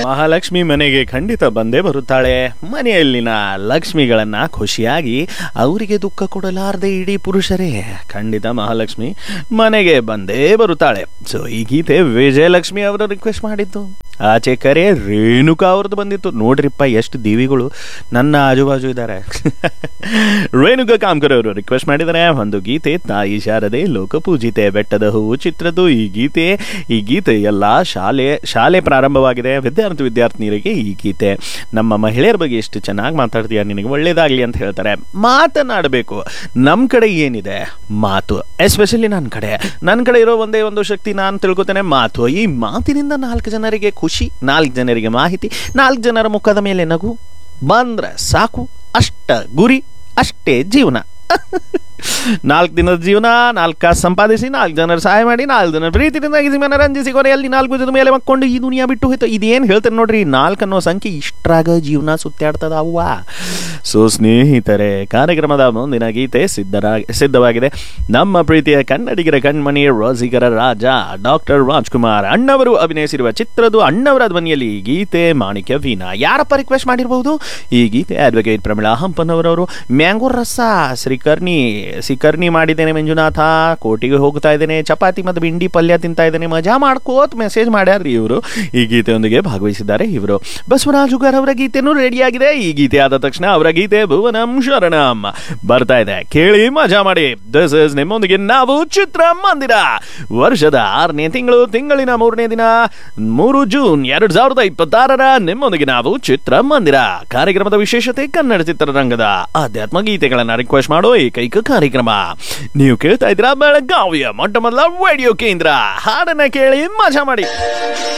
ಮಹಾಲಕ್ಷ್ಮಿ ಮನೆಗೆ ಖಂಡಿತ ಬಂದೇ ಬರುತ್ತಾಳೆ ಮನೆಯಲ್ಲಿನ ಲಕ್ಷ್ಮಿಗಳನ್ನ ಖುಷಿಯಾಗಿ ಅವರಿಗೆ ದುಃಖ ಕೊಡಲಾರದೆ ಇಡೀ ಪುರುಷರೇ ಖಂಡಿತ ಮಹಾಲಕ್ಷ್ಮಿ ಮನೆಗೆ ಬಂದೇ ಬರುತ್ತಾಳೆ ಸೊ ಈ ಗೀತೆ ವಿಜಯಲಕ್ಷ್ಮಿ ಅವರು ರಿಕ್ವೆಸ್ಟ್ ಮಾಡಿದ್ದು ಆಚೆ ಕರೆ ರೇಣುಕಾ ಅವ್ರದ್ದು ಬಂದಿತ್ತು ನೋಡ್ರಿಪ್ಪ ಎಷ್ಟು ದೇವಿಗಳು ನನ್ನ ಆಜುಬಾಜು ಇದ್ದಾರೆ ರೇಣುಕಾ ಕಾಮ್ಕರ್ ಅವರು ರಿಕ್ವೆಸ್ಟ್ ಮಾಡಿದ್ದಾರೆ ಒಂದು ಗೀತೆ ತಾಯಿ ಶಾರದೆ ಲೋಕಪೂಜಿತೆ ಬೆಟ್ಟದ ಹೂವು ಚಿತ್ರದ್ದು ಈ ಗೀತೆ ಈ ಗೀತೆ ಎಲ್ಲ ಶಾಲೆ ಶಾಲೆ ಪ್ರಾರಂಭವಾಗಿದೆ ವಿದ್ಯಾರ್ಥಿ ವಿದ್ಯಾರ್ಥಿನಿಯರಿಗೆ ಈ ಗೀತೆ ನಮ್ಮ ಮಹಿಳೆಯರ ಬಗ್ಗೆ ಎಷ್ಟು ಚೆನ್ನಾಗಿ ಮಾತಾಡ್ತೀಯ ನಿನಗೆ ಒಳ್ಳೇದಾಗ್ಲಿ ಅಂತ ಹೇಳ್ತಾರೆ ಮಾತನಾಡಬೇಕು ನಮ್ಮ ಕಡೆ ಏನಿದೆ ಮಾತು ಎಸ್ಪೆಷಲಿ ನನ್ನ ಕಡೆ ನನ್ನ ಕಡೆ ಇರೋ ಒಂದೇ ಒಂದು ಶಕ್ತಿ ನಾನು ತಿಳ್ಕೊತೇನೆ ಮಾತು ಈ ಮಾತಿನಿಂದ ನಾಲ್ಕು ಜನರಿಗೆ ಖುಷಿ ನಾಲ್ಕು ಜನರಿಗೆ ಮಾಹಿತಿ ನಾಲ್ಕು ಜನರ ಮುಖದ ಮೇಲೆ ನಗು ಬಂದ್ರೆ ಸಾಕು ಅಷ್ಟ ಗುರಿ ಅಷ್ಟೇ ಜೀವನ ನಾಲ್ಕು ದಿನದ ಜೀವನ ನಾಲ್ಕು ಕಾಸು ಸಂಪಾದಿಸಿ ನಾಲ್ಕು ಜನರ ಸಹಾಯ ಮಾಡಿ ನಾಲ್ಕು ಜನರ ಪ್ರೀತಿಯಿಂದ ನಗಿಸಿ ಮನರಂಜಿಸಿ ಕೊನೆಯಲ್ಲಿ ನಾಲ್ಕು ಜನ ಮೇಲೆ ಮಕ್ಕೊಂಡು ಈ ದುನಿಯಾ ಬಿಟ್ಟು ಹೋಯ್ತು ಇದೇನು ಹೇಳ್ತಾರೆ ನೋಡ್ರಿ ನಾಲ್ಕು ಅನ್ನೋ ಸಂಖ್ಯೆ ಇಷ್ಟ್ರಾಗ ಜೀವನ ಸುತ್ತಾಡ್ತದ ಅವ್ವ ಸೊ ಸ್ನೇಹಿತರೆ ಕಾರ್ಯಕ್ರಮದ ಮುಂದಿನ ಗೀತೆ ಸಿದ್ಧರಾ ಸಿದ್ಧವಾಗಿದೆ ನಮ್ಮ ಪ್ರೀತಿಯ ಕನ್ನಡಿಗರ ಕಣ್ಮಣಿ ರೋಸಿಗರ ರಾಜ ಡಾಕ್ಟರ್ ರಾಜ್ಕುಮಾರ್ ಅಣ್ಣವರು ಅಭಿನಯಿಸಿರುವ ಚಿತ್ರದ ಅಣ್ಣವರ ಧ್ವನಿಯಲ್ಲಿ ಈ ಗೀತೆ ಮಾಣಿಕ್ಯ ವೀಣಾ ಯಾರಪ್ಪ ರಿಕ್ವೆಸ್ಟ್ ಮಾಡಿರ್ಬೋದು ಈ ಗೀತೆ ಅಡ್ವೊಕೇಟ್ ಪ್ರಮಿಳಾ ಹಂಪನವರವರು ಮ್ಯಾಂಗೋ ರಸ ಶ್ರೀಕರ್ಣಿ ಸಿಕರ್ಣಿ ಮಾಡಿದ್ದೇನೆ ಮಂಜುನಾಥ ಕೋಟಿಗೆ ಹೋಗ್ತಾ ಇದ್ದೇನೆ ಚಪಾತಿ ಮತ್ತು ಬಿಂಡಿ ಪಲ್ಯ ತಿಂತಾ ಇದ್ದೇನೆ ಮಜಾ ಮಾಡ್ಕೋತ್ ಮೆಸೇಜ್ ಮಾಡ್ಯಾರ್ರಿ ಇವರು ಈ ಗೀತೆಯೊಂದಿಗೆ ಭಾಗವಹಿಸಿದ್ದಾರೆ ಇವರು ಬಸವರಾಜುಗಾರ್ ಅವರ ಗೀತೆನೂ ರೆಡಿಯಾಗಿದೆ ಈ ಗೀತೆ ಆದ ತಕ್ಷಣ ಅವರ ಗೀತೆ ಭುವನಂ ಶರಣಂ ಬರ್ತಾ ಇದೆ ಕೇಳಿ ಮಜಾ ಮಾಡಿ ದಿಸ್ ಇಸ್ ನಿಮ್ಮೊಂದಿಗೆ ನಾವು ಚಿತ್ರ ಮಂದಿರ ವರ್ಷದ ಆರನೇ ತಿಂಗಳು ತಿಂಗಳಿನ ಮೂರನೇ ದಿನ ಮೂರು ಜೂನ್ ಎರಡ್ ಸಾವಿರದ ಇಪ್ಪತ್ತಾರರ ನಿಮ್ಮೊಂದಿಗೆ ನಾವು ಚಿತ್ರ ಮಂದಿರ ಕಾರ್ಯಕ್ರಮದ ವಿಶೇಷತೆ ಕನ್ನಡ ಚಿತ್ರರಂಗದ ಆಧ್ಯಾತ್ಮ ಗೀತೆಗಳನ್ನ ರಿಕ್ವೆಸ್ಟ್ ಮಾಡೋ ಏಕೈಕ ಕಾರ್ಯಕ್ರಮ ನೀವು ಕೇಳ್ತಾ ಇದ್ದೀರಾ ಬೆಳಗಾವಿಯ ಮೊಟ್ಟ ಮೊದಲ ರೇಡಿಯೋ ಕೇಂದ್ರ ಹಾಡನ್ನ ಕೇಳಿ ಮಜಾ ಮಾಡಿ